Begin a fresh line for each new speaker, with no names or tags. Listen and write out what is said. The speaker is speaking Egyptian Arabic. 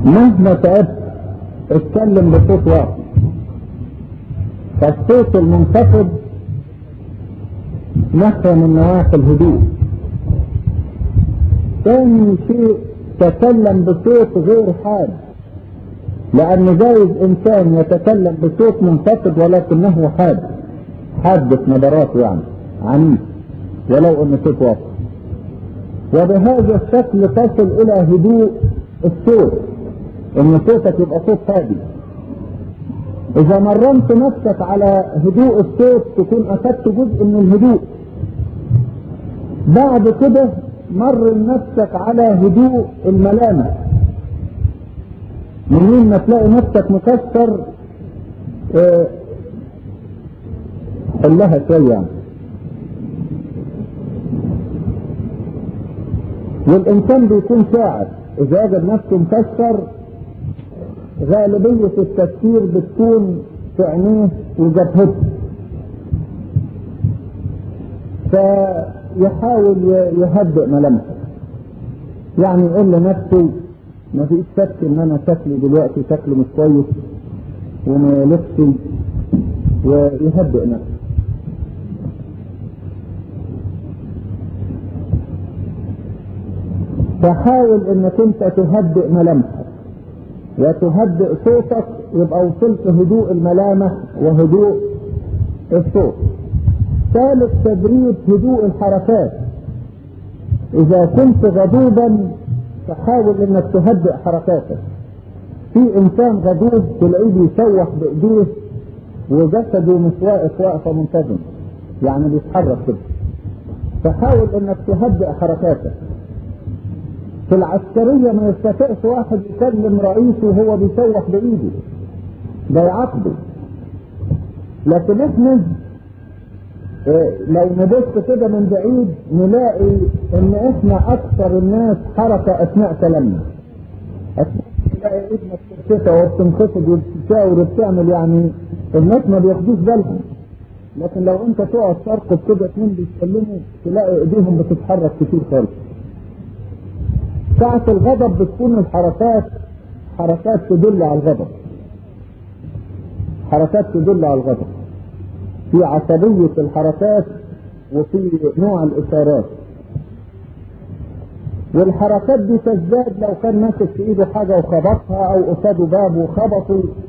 مهما تعبت اتكلم بصوت واطي فالصوت المنخفض نحو من نواحي الهدوء ثاني شيء تكلم بصوت غير حاد لأن جايز إنسان يتكلم بصوت منخفض ولكنه حاد حاد في نبراته يعني عنيف ولو أن صوت واطي وبهذا الشكل تصل إلى هدوء الصوت إن صوتك يبقى صوت هادي إذا مرنت نفسك على هدوء الصوت تكون أخذت جزء من الهدوء بعد كده مر نفسك على هدوء الملامح منين ما تلاقي نفسك مكسر اه حلها شوية يعني والإنسان بيكون شاعر إذا وجد نفسه مكسر غالبية التفكير بتكون في عينيه وجبهته فيحاول يهدئ ملامحه يعني يقول لنفسه ما فيش شك ان انا شكلي دلوقتي شكله مش كويس وما يلفش ويهدئ نفسه فحاول انك انت تهدئ ملامحك وتهدئ صوتك يبقى وصلت هدوء الملامح وهدوء الصوت ثالث تدريب هدوء الحركات اذا كنت غضوبا تحاول انك تهدئ حركاتك في انسان غضوب تلاقيه بيسوح بايديه وجسده مش واقف وقفه منتظمه يعني بيتحرك كده فحاول انك تهدئ حركاتك في العسكرية ما يستطيعش واحد يكلم رئيسه وهو بيسوح بإيده ده يعاقبه لكن احنا اه لو نبص كده من بعيد نلاقي ان احنا اكثر الناس حركة اثناء كلامنا تلاقي ايدنا بترتفع وبتنخفض وبتشاور وبتعمل يعني الناس ما بياخدوش بالهم لكن لو انت تقعد ترقب كده اثنين بيتكلموا تلاقي ايديهم بتتحرك كتير خالص ساعة الغضب بتكون الحركات حركات تدل على الغضب حركات تدل على الغضب في عصبية الحركات وفي نوع الإشارات والحركات دي تزداد لو كان ماسك في ايده حاجة وخبطها او قصاده باب وخبطه